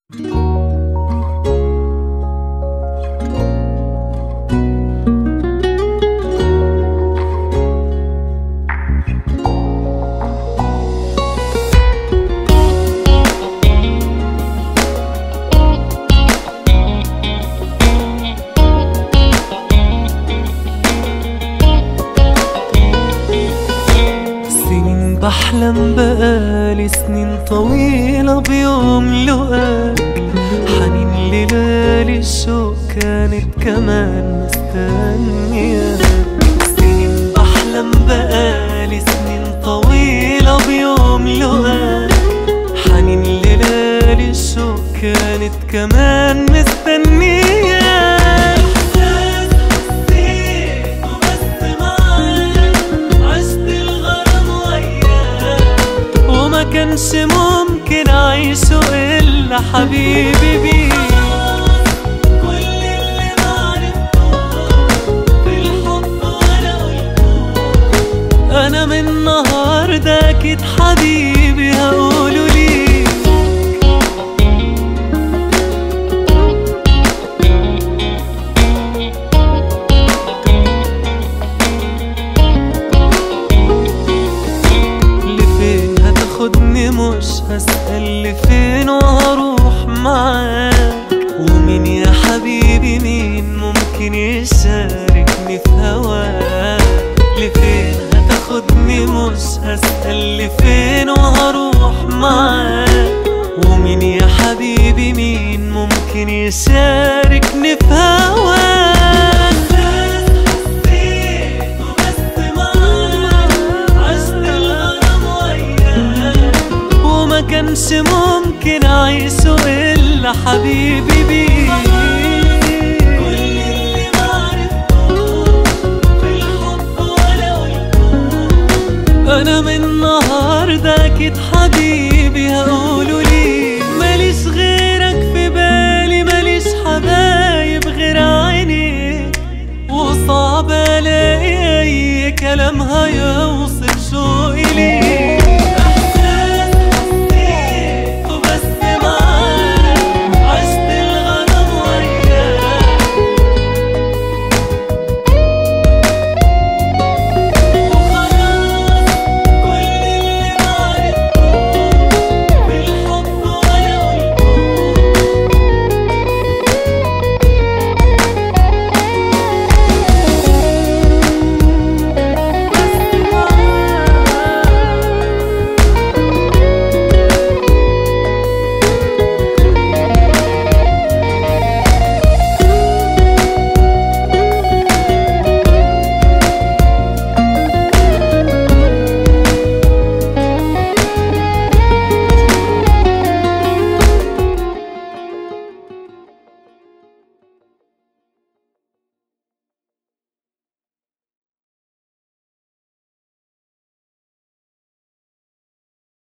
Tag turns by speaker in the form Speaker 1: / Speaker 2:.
Speaker 1: سنين بحلم بقالي سنين طويلة بيوم لقاك حنين ليالي الشوق كانت كمان مستنياك سنين بحلم بقالي سنين طويلة بيوم لقاك حنين ليالي الشوق كانت كمان مستنياك إحساس حسيته بس معاك عشت الغرام وياك وما كانش ممكن اعيشه الا حبيبي بيك كل اللي معرفتوش في الحب وانا قلته انا من النهارده اكيد حبيبي هقوله ليك لفين هتاخدني مش هسأل لفين وهروح معاك ومين يا حبيبي مين ممكن يشاركني في هواك لفين هتاخدني مش هسأل لفين وهروح معاك ومين يا حبيبي مين ممكن يشاركني في هواك حسيته بس معاك عشت الغرام وياك وما كانش ممكن اعيشه الا حبيبي بيك كل اللي معرفتوش في الحب ولا قلتوش انا من النهارده اكيد حبيبي هقوله